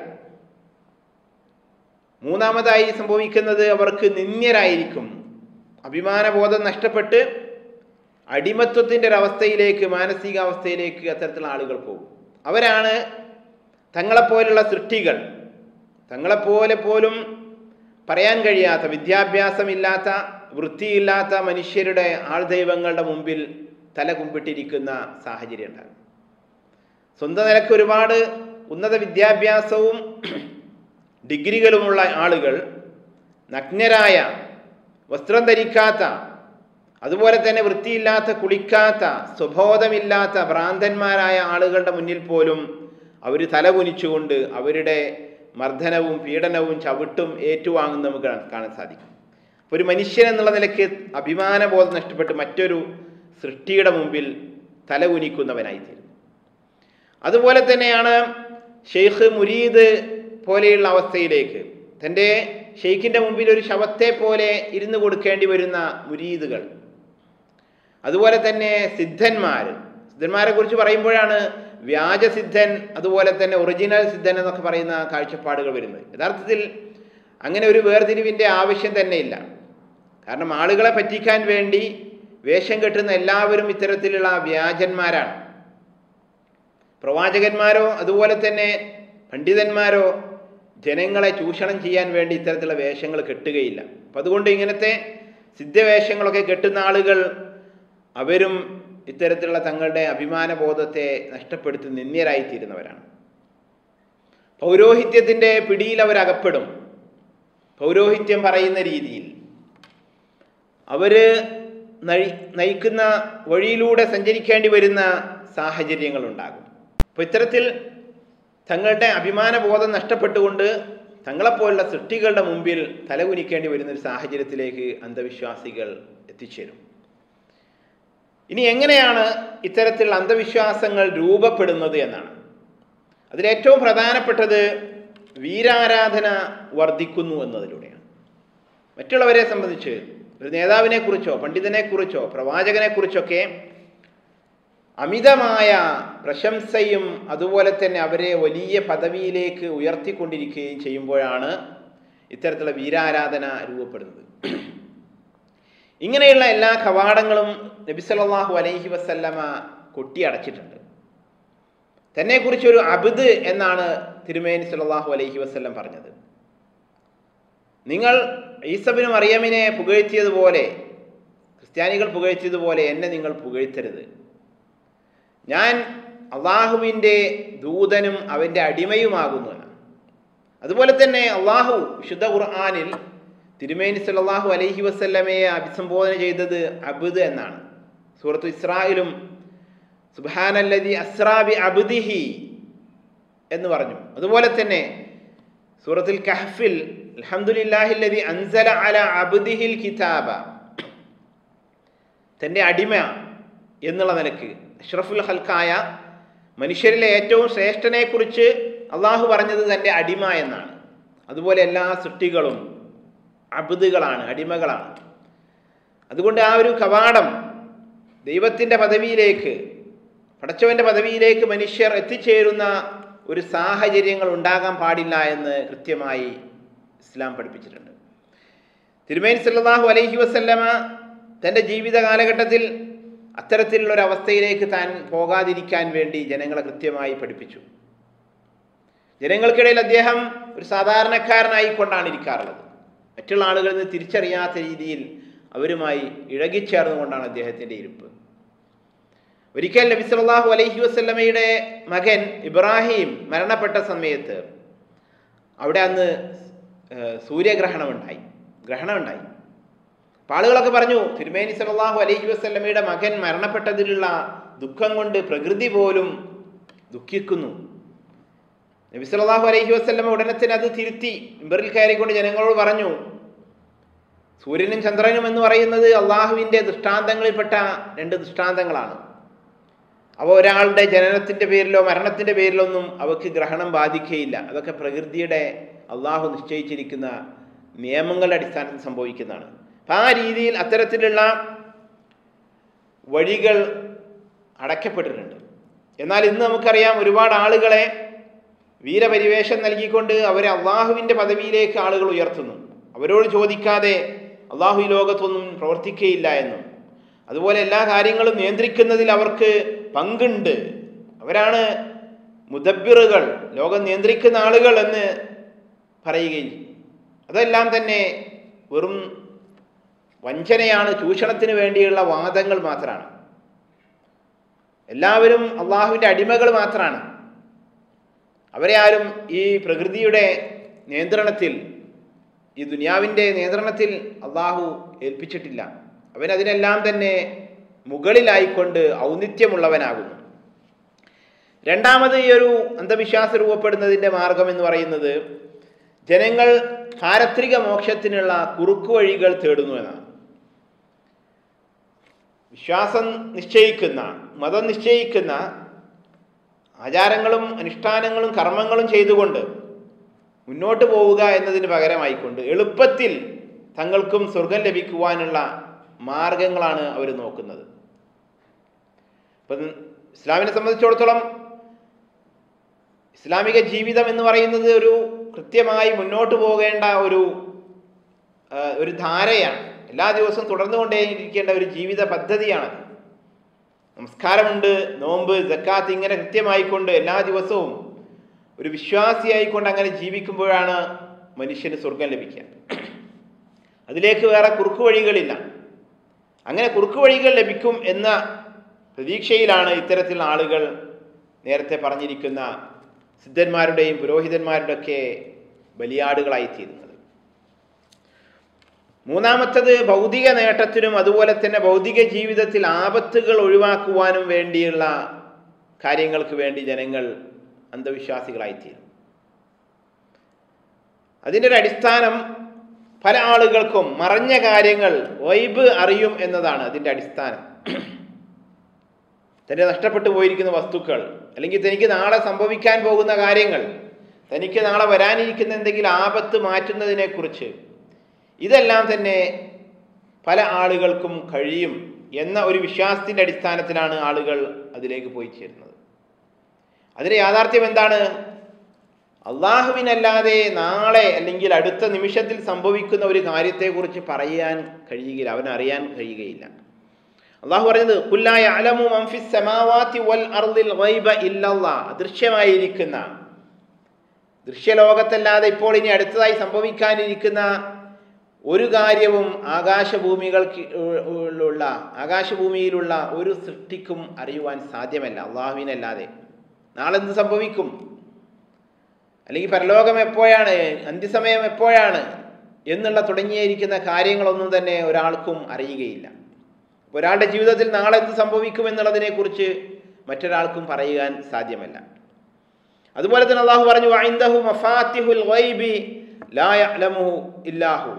A: മൂന്നാമതായി സംഭവിക്കുന്നത് അവർക്ക് നിന്ദ്യരായിരിക്കും അഭിമാനബോധം നഷ്ടപ്പെട്ട് അടിമത്വത്തിൻ്റെ ഒരവസ്ഥയിലേക്ക് മാനസികാവസ്ഥയിലേക്ക് അത്തരത്തിലുള്ള ആളുകൾ പോകും അവരാണ് തങ്ങളെപ്പോലുള്ള സൃഷ്ടികൾ തങ്ങളെപ്പോലെ പോലും പറയാൻ കഴിയാത്ത വിദ്യാഭ്യാസമില്ലാത്ത വൃത്തിയില്ലാത്ത മനുഷ്യരുടെ ആൾദൈവങ്ങളുടെ മുമ്പിൽ തല കുമ്പിട്ടിരിക്കുന്ന സാഹചര്യം ഉണ്ടാകും സ്വന്തം നിലക്ക് ഒരുപാട് ഉന്നത വിദ്യാഭ്യാസവും ഡിഗ്രികളുമുള്ള ആളുകൾ നഗ്നരായ വസ്ത്രം ധരിക്കാത്ത അതുപോലെ തന്നെ വൃത്തിയില്ലാത്ത കുളിക്കാത്ത സ്വബോധമില്ലാത്ത ഭ്രാന്തന്മാരായ ആളുകളുടെ മുന്നിൽ പോലും അവർ തലകുനിച്ചുകൊണ്ട് അവരുടെ മർദ്ദനവും പീഡനവും ചവിട്ടും ഏറ്റുവാങ്ങുന്ന നമുക്ക് കാണാൻ സാധിക്കും അപ്പോൾ ഒരു മനുഷ്യൻ എന്നുള്ള നിലയ്ക്ക് അഭിമാനബോധം നഷ്ടപ്പെട്ട് മറ്റൊരു സൃഷ്ടിയുടെ മുമ്പിൽ തലകുനിക്കുന്നവനായിത്തീരുന്നു അതുപോലെ തന്നെയാണ് ഷെയ്ഖ് മുരീദ് പോലെയുള്ള അവസ്ഥയിലേക്ക് തൻ്റെ ഷെയ്ഖിൻ്റെ മുമ്പിൽ ഒരു ശവത്തെ പോലെ ഇരുന്ന് കൊടുക്കേണ്ടി വരുന്ന മുരീദുകൾ അതുപോലെ തന്നെ സിദ്ധന്മാർ സിദ്ധന്മാരെ കുറിച്ച് പറയുമ്പോഴാണ് വ്യാജസിദ്ധൻ അതുപോലെ തന്നെ ഒറിജിനൽ സിദ്ധൻ എന്നൊക്കെ പറയുന്ന കാഴ്ചപ്പാടുകൾ വരുന്നത് യഥാർത്ഥത്തിൽ അങ്ങനെ ഒരു വേർതിരിവിൻ്റെ ആവശ്യം തന്നെ ഇല്ല കാരണം ആളുകളെ പറ്റിക്കാൻ വേണ്ടി വേഷം കെട്ടുന്ന എല്ലാവരും ഇത്തരത്തിലുള്ള വ്യാജന്മാരാണ് പ്രവാചകന്മാരോ അതുപോലെ തന്നെ പണ്ഡിതന്മാരോ ജനങ്ങളെ ചൂഷണം ചെയ്യാൻ വേണ്ടി ഇത്തരത്തിലുള്ള വേഷങ്ങൾ കെട്ടുകയില്ല അപ്പം അതുകൊണ്ട് ഇങ്ങനത്തെ സിദ്ധവേഷങ്ങളൊക്കെ കെട്ടുന്ന ആളുകൾ അവരും ഇത്തരത്തിലുള്ള തങ്ങളുടെ അഭിമാനബോധത്തെ നഷ്ടപ്പെടുത്തി നിന്ദ്യരായിത്തീരുന്നവരാണ് പൗരോഹിത്യത്തിൻ്റെ പിടിയിൽ അവരകപ്പെടും പൗരോഹിത്യം പറയുന്ന രീതിയിൽ അവർ നയി നയിക്കുന്ന വഴിയിലൂടെ സഞ്ചരിക്കേണ്ടി വരുന്ന സാഹചര്യങ്ങളുണ്ടാകും അപ്പോൾ ഇത്തരത്തിൽ തങ്ങളുടെ അഭിമാനബോധം നഷ്ടപ്പെട്ടുകൊണ്ട് തങ്ങളെപ്പോലുള്ള സൃഷ്ടികളുടെ മുമ്പിൽ തലകുനിക്കേണ്ടി വരുന്ന ഒരു സാഹചര്യത്തിലേക്ക് അന്ധവിശ്വാസികൾ എത്തിച്ചേരും ഇനി എങ്ങനെയാണ് ഇത്തരത്തിലുള്ള അന്ധവിശ്വാസങ്ങൾ രൂപപ്പെടുന്നത് എന്നാണ് അതിലേറ്റവും പ്രധാനപ്പെട്ടത് വീരാരാധന വർദ്ധിക്കുന്നു എന്നതിലൂടെയാണ് മറ്റുള്ളവരെ സംബന്ധിച്ച് ഒരു നേതാവിനെ കുറിച്ചോ പണ്ഡിതനെ കുറിച്ചോ പ്രവാചകനെ കുറിച്ചൊക്കെ അമിതമായ പ്രശംസയും അതുപോലെ തന്നെ അവരെ വലിയ പദവിയിലേക്ക് ഉയർത്തിക്കൊണ്ടിരിക്കുകയും ചെയ്യുമ്പോഴാണ് ഇത്തരത്തിലുള്ള വീരാരാധന രൂപപ്പെടുന്നത് ഇങ്ങനെയുള്ള എല്ലാ കവാടങ്ങളും നബി സല്ലല്ലാഹു അലൈഹി വസല്ലമ കൊട്ടിയടച്ചിട്ടുണ്ട് തന്നെക്കുറിച്ച് ഒരു അബിദ് എന്നാണ് തിരുമേനി സല്ലല്ലാഹു അലൈഹി വസല്ലം പറഞ്ഞത് നിങ്ങൾ ഈസബിനും അറിയമിനെ പുകഴ്ത്തിയതുപോലെ ക്രിസ്ത്യാനികൾ പുകഴ്ത്തിയതുപോലെ എന്നെ നിങ്ങൾ പുകഴ്ത്തരുത് ഞാൻ അള്ളാഹുവിൻ്റെ ദൂതനും അവൻ്റെ അടിമയുമാകുന്നു എന്നാണ് അതുപോലെ തന്നെ അള്ളാഹു വിശുദ്ധ ഖുർആാനിൽ തിരുമേനി സല്ലല്ലാഹു അലൈഹി വസല്ലമയെ അഭിസംബോധന ചെയ്തത് അബുദ് എന്നാണ് സൂറത്തു ഇസ്രായിലും സുബാനല്ലതി അസ്രാബി അബുദിഹി എന്ന് പറഞ്ഞു അതുപോലെ തന്നെ സൂറത്തുൽ കഹ്ഫിൽ അൽഹംദുലില്ലാഹില്ലതി അൻസല അല അബ്ദിഹിൽ കിതാബ തൻ്റെ അടിമ എന്നുള്ള നിലക്ക് അഷ്റഫുൽ ഹൽക്കായ മനുഷ്യരിലെ ഏറ്റവും ശ്രേഷ്ഠനെക്കുറിച്ച് അള്ളാഹു പറഞ്ഞത് തൻ്റെ അടിമ എന്നാണ് അതുപോലെ എല്ലാ സൃഷ്ടികളും അബുദുകളാണ് അടിമകളാണ് അതുകൊണ്ട് ആ ഒരു കവാടം ദൈവത്തിൻ്റെ പദവിയിലേക്ക് പടച്ചവൻ്റെ പദവിയിലേക്ക് മനുഷ്യർ എത്തിച്ചേരുന്ന ഒരു സാഹചര്യങ്ങൾ ഉണ്ടാകാൻ പാടില്ല എന്ന് കൃത്യമായി ഇസ്ലാം പഠിപ്പിച്ചിട്ടുണ്ട് തിരുമേനി സല്ലല്ലാഹു അലൈഹി വസല്ലമ തൻ്റെ ജീവിത കാലഘട്ടത്തിൽ അത്തരത്തിലുള്ള ഒരു അവസ്ഥയിലേക്ക് താൻ പോകാതിരിക്കാൻ വേണ്ടി ജനങ്ങളെ കൃത്യമായി പഠിപ്പിച്ചു ജനങ്ങൾക്കിടയിൽ അദ്ദേഹം ഒരു സാധാരണക്കാരനായിക്കൊണ്ടാണ് ഇരിക്കാറുള്ളത് മറ്റുള്ള ആളുകളിൽ നിന്ന് തിരിച്ചറിയാത്ത രീതിയിൽ അവരുമായി ഇഴകിച്ചേർന്നുകൊണ്ടാണ് അദ്ദേഹത്തിൻ്റെ ഇരിപ്പ് ഒരിക്കൽ നബി സല്ലല്ലാഹു അലൈഹി വസല്ലമയുടെ മകൻ ഇബ്രാഹിം മരണപ്പെട്ട സമയത്ത് അവിടെ അന്ന് സൂര്യഗ്രഹണമുണ്ടായി ഗ്രഹണമുണ്ടായി അപ്പം ആളുകളൊക്കെ പറഞ്ഞു തിരുമേനി സല്ലല്ലാഹു അലൈഹി വസല്ലമയുടെ മകൻ മരണപ്പെട്ടതിലുള്ള ദുഃഖം കൊണ്ട് പ്രകൃതി പോലും ദുഃഖിക്കുന്നു നബി സല്ലല്ലാഹു അലൈഹി വസല്ലമ ഉടനെ തന്നെ അത് തിരുത്തി ഇമ്പറിൽ കയറിക്കൊണ്ട് ജനങ്ങളോട് പറഞ്ഞു സൂര്യനും ചന്ദ്രനും എന്ന് പറയുന്നത് അള്ളാഹുവിൻ്റെ ദൃഷ്ടാന്തങ്ങളിൽപ്പെട്ട രണ്ട് ദൃഷ്ടാന്തങ്ങളാണ് അവ ഒരാളുടെ ജനനത്തിൻ്റെ പേരിലോ മരണത്തിൻ്റെ പേരിലോ ഒന്നും അവർക്ക് ഗ്രഹണം ബാധിക്കുകയില്ല അതൊക്കെ പ്രകൃതിയുടെ അള്ളാഹു നിശ്ചയിച്ചിരിക്കുന്ന നിയമങ്ങളുടെ അടിസ്ഥാനത്തിൽ സംഭവിക്കുന്നതാണ് അപ്പം ആ രീതിയിൽ അത്തരത്തിലുള്ള വഴികൾ അടയ്ക്കപ്പെട്ടിട്ടുണ്ട് എന്നാൽ ഇന്ന് നമുക്കറിയാം ഒരുപാട് ആളുകളെ വീരപരിവേഷം നൽകിക്കൊണ്ട് അവരെ അള്ളാഹുവിൻ്റെ പദവിയിലേക്ക് ആളുകൾ ഉയർത്തുന്നു അവരോട് ചോദിക്കാതെ അള്ളാഹു ഈ ലോകത്തൊന്നും പ്രവർത്തിക്കുകയില്ല എന്നും അതുപോലെ എല്ലാ കാര്യങ്ങളും നിയന്ത്രിക്കുന്നതിൽ അവർക്ക് പങ്കുണ്ട് അവരാണ് മുദബിറുകൾ ലോകം നിയന്ത്രിക്കുന്ന ആളുകൾ എന്ന് പറയുകയും അതെല്ലാം തന്നെ വെറും വഞ്ചനയാണ് ചൂഷണത്തിന് വേണ്ടിയുള്ള വാദങ്ങൾ മാത്രമാണ് എല്ലാവരും അള്ളാഹുവിൻ്റെ അടിമകൾ മാത്രമാണ് അവരെ ആരും ഈ പ്രകൃതിയുടെ നിയന്ത്രണത്തിൽ ഈ ദുനിയാവിൻ്റെ നിയന്ത്രണത്തിൽ അള്ളാഹു ഏൽപ്പിച്ചിട്ടില്ല അവൻ അതിനെല്ലാം തന്നെ മുകളിലായിക്കൊണ്ട് ഔന്നിത്യമുള്ളവനാകുന്നു രണ്ടാമത് ഈ ഒരു അന്ധവിശ്വാസം രൂപപ്പെടുന്നതിൻ്റെ മാർഗം എന്ന് പറയുന്നത് ജനങ്ങൾ പാരത്രിക മോക്ഷത്തിനുള്ള കുറുക്കു വഴികൾ തേടുന്നു എന്നാണ് വിശ്വാസം നിശ്ചയിക്കുന്ന മതം നിശ്ചയിക്കുന്ന ആചാരങ്ങളും അനുഷ്ഠാനങ്ങളും കർമ്മങ്ങളും ചെയ്തുകൊണ്ട് മുന്നോട്ട് പോവുക എന്നതിന് പകരമായിക്കൊണ്ട് എളുപ്പത്തിൽ തങ്ങൾക്കും സ്വർഗം ലഭിക്കുവാനുള്ള മാർഗങ്ങളാണ് അവർ നോക്കുന്നത് ഇപ്പം ഇസ്ലാമിനെ സംബന്ധിച്ചിടത്തോളം ഇസ്ലാമിക ജീവിതം എന്ന് പറയുന്നത് ഒരു കൃത്യമായി മുന്നോട്ട് പോകേണ്ട ഒരു ഒരു ധാരയാണ് എല്ലാ ദിവസവും തുടർന്നുകൊണ്ടേയിരിക്കേണ്ട ഒരു ജീവിത പദ്ധതിയാണത് നമസ്കാരമുണ്ട് നോമ്പ് ജക്കാത്ത് ഇങ്ങനെ കൃത്യമായിക്കൊണ്ട് എല്ലാ ദിവസവും ഒരു വിശ്വാസിയായിക്കൊണ്ട് അങ്ങനെ ജീവിക്കുമ്പോഴാണ് മനുഷ്യന് സ്വർഗം ലഭിക്കുക അതിലേക്ക് വേറെ കുറുക്കു വഴികളില്ല അങ്ങനെ കുറുക്കു വഴികൾ ലഭിക്കും എന്ന പ്രതീക്ഷയിലാണ് ഇത്തരത്തിലുള്ള ആളുകൾ നേരത്തെ പറഞ്ഞിരിക്കുന്ന സിദ്ധന്മാരുടെയും പുരോഹിതന്മാരുടെയൊക്കെ ബലിയാടുകളായിത്തീരുന്നത് മൂന്നാമത്തത് ഭൗതിക നേട്ടത്തിനും അതുപോലെ തന്നെ ഭൗതിക ജീവിതത്തിൽ ആപത്തുകൾ ഒഴിവാക്കുവാനും വേണ്ടിയുള്ള കാര്യങ്ങൾക്ക് വേണ്ടി ജനങ്ങൾ അന്ധവിശ്വാസികളായിത്തീരും അതിൻ്റെ ഒരു അടിസ്ഥാനം പല ആളുകൾക്കും മറഞ്ഞ കാര്യങ്ങൾ വൈബ് അറിയും എന്നതാണ് അതിൻ്റെ അടിസ്ഥാനം തൻ്റെ നഷ്ടപ്പെട്ടു പോയിരിക്കുന്ന വസ്തുക്കൾ അല്ലെങ്കിൽ തനിക്ക് നാളെ സംഭവിക്കാൻ പോകുന്ന കാര്യങ്ങൾ തനിക്ക് നാളെ വരാനിരിക്കുന്ന എന്തെങ്കിലും ആപത്ത് മാറ്റുന്നതിനെക്കുറിച്ച് ഇതെല്ലാം തന്നെ പല ആളുകൾക്കും കഴിയും എന്ന ഒരു വിശ്വാസത്തിൻ്റെ അടിസ്ഥാനത്തിലാണ് ആളുകൾ അതിലേക്ക് പോയി ചേരുന്നത് അതിൻ്റെ യാഥാർത്ഥ്യം എന്താണ് അള്ളാഹുവിനല്ലാതെ നാളെ അല്ലെങ്കിൽ അടുത്ത നിമിഷത്തിൽ സംഭവിക്കുന്ന ഒരു കാര്യത്തെക്കുറിച്ച് പറയാൻ കഴിയുകയില്ല അവൻ അറിയാൻ കഴിയുകയില്ല അള്ളാഹു പറഞ്ഞത് കുല്ലായ അലമു മംഫിസ് സമാവാത്തി വൽ അർദിൽ ഗൈബ ഇല്ലല്ലാ അദൃശ്യമായിരിക്കുന്ന ദൃശ്യലോകത്തല്ലാതെ ഇപ്പോൾ ഇനി അടുത്തതായി സംഭവിക്കാനിരിക്കുന്ന ഒരു കാര്യവും ആകാശഭൂമികൾക്ക് ഉള്ള ആകാശഭൂമിയിലുള്ള ഒരു സൃഷ്ടിക്കും അറിയുവാൻ സാധ്യമല്ല അള്ളാഹുവിനല്ലാതെ നാളെ എന്ത് സംഭവിക്കും അല്ലെങ്കിൽ പരലോകം എപ്പോഴാണ് അന്ത്യസമയം എപ്പോഴാണ് എന്നുള്ള തുടങ്ങിയിരിക്കുന്ന കാര്യങ്ങളൊന്നും തന്നെ ഒരാൾക്കും അറിയുകയില്ല അപ്പോൾ ഒരാളുടെ ജീവിതത്തിൽ നാളെ എന്ത് സംഭവിക്കും എന്നുള്ളതിനെക്കുറിച്ച് മറ്റൊരാൾക്കും പറയുവാൻ സാധ്യമല്ല അതുപോലെ തന്നെ അള്ളാഹു പറഞ്ഞു വൈന്ദഹു മഫാത്തിഹുൽ ഗൈബി ലാ യഅലമുഹു ഇല്ലാഹു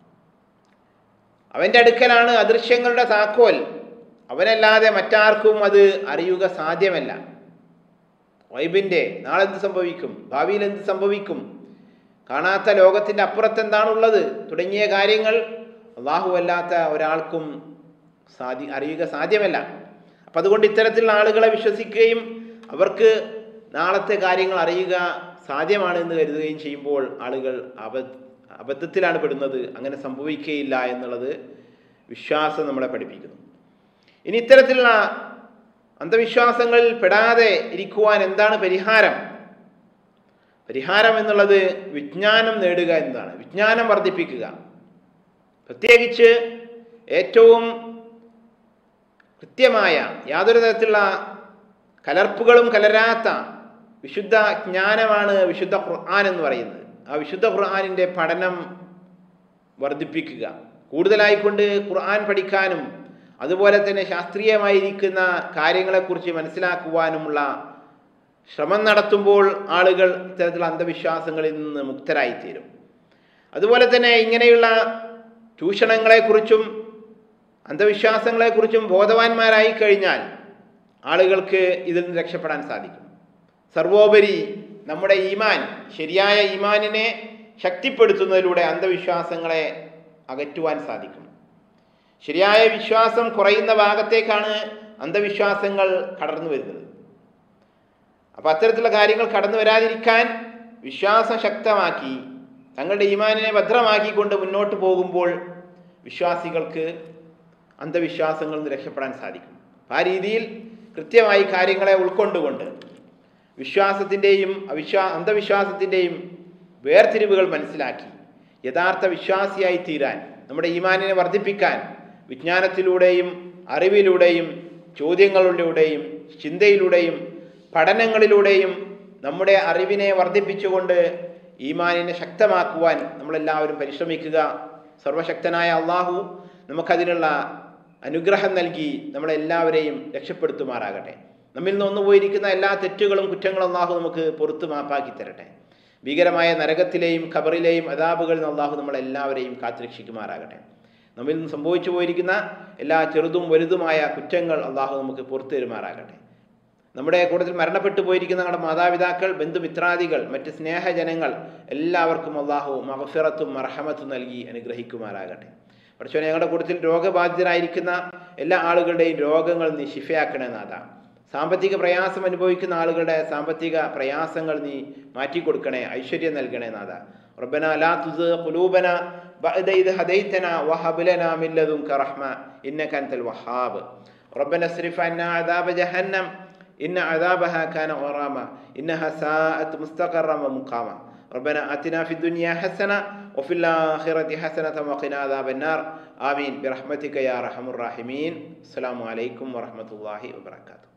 A: അവൻ്റെ അടുക്കലാണ് അദൃശ്യങ്ങളുടെ താക്കോൽ അവനല്ലാതെ മറ്റാർക്കും അത് അറിയുക സാധ്യമല്ല വൈബിൻ്റെ നാളെ എന്ത് സംഭവിക്കും ഭാവിയിൽ എന്ത് സംഭവിക്കും കാണാത്ത ലോകത്തിൻ്റെ അപ്പുറത്ത് എന്താണുള്ളത് തുടങ്ങിയ കാര്യങ്ങൾ അള്ളാഹു അല്ലാത്ത ഒരാൾക്കും സാധി അറിയുക സാധ്യമല്ല അപ്പം അതുകൊണ്ട് ഇത്തരത്തിലുള്ള ആളുകളെ വിശ്വസിക്കുകയും അവർക്ക് നാളത്തെ കാര്യങ്ങൾ അറിയുക സാധ്യമാണ് എന്ന് കരുതുകയും ചെയ്യുമ്പോൾ ആളുകൾ അബ അബദ്ധത്തിലാണ് പെടുന്നത് അങ്ങനെ സംഭവിക്കുകയില്ല എന്നുള്ളത് വിശ്വാസം നമ്മളെ പഠിപ്പിക്കുന്നു ഇനി ഇത്തരത്തിലുള്ള അന്ധവിശ്വാസങ്ങളിൽ പെടാതെ ഇരിക്കുവാൻ എന്താണ് പരിഹാരം പരിഹാരം എന്നുള്ളത് വിജ്ഞാനം നേടുക എന്നതാണ് വിജ്ഞാനം വർദ്ധിപ്പിക്കുക പ്രത്യേകിച്ച് ഏറ്റവും കൃത്യമായ യാതൊരു തരത്തിലുള്ള കലർപ്പുകളും കലരാത്ത വിശുദ്ധ ജ്ഞാനമാണ് വിശുദ്ധ ഖുർആൻ എന്ന് പറയുന്നത് ആ വിശുദ്ധ ഖുർആാനിൻ്റെ പഠനം വർദ്ധിപ്പിക്കുക കൂടുതലായിക്കൊണ്ട് ഖുർആൻ പഠിക്കാനും അതുപോലെ തന്നെ ശാസ്ത്രീയമായിരിക്കുന്ന കാര്യങ്ങളെക്കുറിച്ച് മനസ്സിലാക്കുവാനുമുള്ള ശ്രമം നടത്തുമ്പോൾ ആളുകൾ ഇത്തരത്തിലുള്ള അന്ധവിശ്വാസങ്ങളിൽ നിന്ന് മുക്തരായിത്തീരും അതുപോലെ തന്നെ ഇങ്ങനെയുള്ള ചൂഷണങ്ങളെക്കുറിച്ചും അന്ധവിശ്വാസങ്ങളെക്കുറിച്ചും ബോധവാന്മാരായി കഴിഞ്ഞാൽ ആളുകൾക്ക് ഇതിൽ നിന്ന് രക്ഷപ്പെടാൻ സാധിക്കും സർവോപരി നമ്മുടെ ഈമാൻ ശരിയായ ഈമാനിനെ ശക്തിപ്പെടുത്തുന്നതിലൂടെ അന്ധവിശ്വാസങ്ങളെ അകറ്റുവാൻ സാധിക്കും ശരിയായ വിശ്വാസം കുറയുന്ന ഭാഗത്തേക്കാണ് അന്ധവിശ്വാസങ്ങൾ കടന്നു വരുന്നത് അപ്പോൾ അത്തരത്തിലുള്ള കാര്യങ്ങൾ കടന്നു വരാതിരിക്കാൻ വിശ്വാസം ശക്തമാക്കി തങ്ങളുടെ ഈമാനിനെ ഭദ്രമാക്കിക്കൊണ്ട് മുന്നോട്ട് പോകുമ്പോൾ വിശ്വാസികൾക്ക് അന്ധവിശ്വാസങ്ങളിൽ നിന്ന് രക്ഷപ്പെടാൻ സാധിക്കും ആ രീതിയിൽ കൃത്യമായി കാര്യങ്ങളെ ഉൾക്കൊണ്ടുകൊണ്ട് വിശ്വാസത്തിൻ്റെയും അവിശ്വാ അന്ധവിശ്വാസത്തിൻ്റെയും വേർതിരിവുകൾ മനസ്സിലാക്കി യഥാർത്ഥ വിശ്വാസിയായി തീരാൻ നമ്മുടെ ഈമാനിനെ വർദ്ധിപ്പിക്കാൻ വിജ്ഞാനത്തിലൂടെയും അറിവിലൂടെയും ചോദ്യങ്ങളിലൂടെയും ചിന്തയിലൂടെയും പഠനങ്ങളിലൂടെയും നമ്മുടെ അറിവിനെ വർദ്ധിപ്പിച്ചുകൊണ്ട് ഈമാനിനെ ശക്തമാക്കുവാൻ നമ്മളെല്ലാവരും പരിശ്രമിക്കുക സർവശക്തനായ അള്ളാഹു നമുക്കതിനുള്ള അനുഗ്രഹം നൽകി നമ്മളെല്ലാവരെയും രക്ഷപ്പെടുത്തുമാറാകട്ടെ നമ്മിൽ നിന്ന് ഒന്നു പോയിരിക്കുന്ന എല്ലാ തെറ്റുകളും കുറ്റങ്ങളും അള്ളാഹു നമുക്ക് പുറത്ത് മാപ്പാക്കി തരട്ടെ ഭീകരമായ നരകത്തിലെയും ഖബറിലെയും അതാബുകളിൽ നിന്ന് അള്ളാഹു നമ്മളെല്ലാവരെയും കാത്തുരക്ഷിക്കുമാറാകട്ടെ നമ്മിൽ നിന്ന് സംഭവിച്ചു പോയിരിക്കുന്ന എല്ലാ ചെറുതും വലുതുമായ കുറ്റങ്ങൾ അള്ളാഹു നമുക്ക് പുറത്തു തരുമാറാകട്ടെ നമ്മുടെ കൂട്ടത്തിൽ മരണപ്പെട്ടു പോയിരിക്കുന്ന നമ്മുടെ മാതാപിതാക്കൾ ബന്ധുമിത്രാദികൾ മറ്റ് സ്നേഹജനങ്ങൾ എല്ലാവർക്കും അള്ളാഹു മഹഫിറത്തും മർഹമത്തും നൽകി അനുഗ്രഹിക്കുമാറാകട്ടെ പക്ഷേ ഞങ്ങളുടെ കൂട്ടത്തിൽ രോഗബാധിതരായിരിക്കുന്ന എല്ലാ ആളുകളുടെയും രോഗങ്ങൾ നീ ശിഫയാക്കണേ നാഥ സാമ്പത്തിക പ്രയാസം അനുഭവിക്കുന്ന ആളുകളുടെ സാമ്പത്തിക പ്രയാസങ്ങൾ നീ മാറ്റിക്കൊടുക്കണേ ഐശ്വര്യം നൽകണേ നാഥ ربنا لا تزغ قلوبنا بعد إذ هديتنا وهب لنا من لدنك رحمة إنك أنت الوهاب ربنا اصرف عنا عذاب جهنم إن عذابها كان غراما إنها ساءت مستقرا ومقاما ربنا آتنا في الدنيا حسنة وفي الآخرة حسنة وقنا عذاب النار آمين برحمتك يا أرحم الراحمين السلام عليكم ورحمة الله وبركاته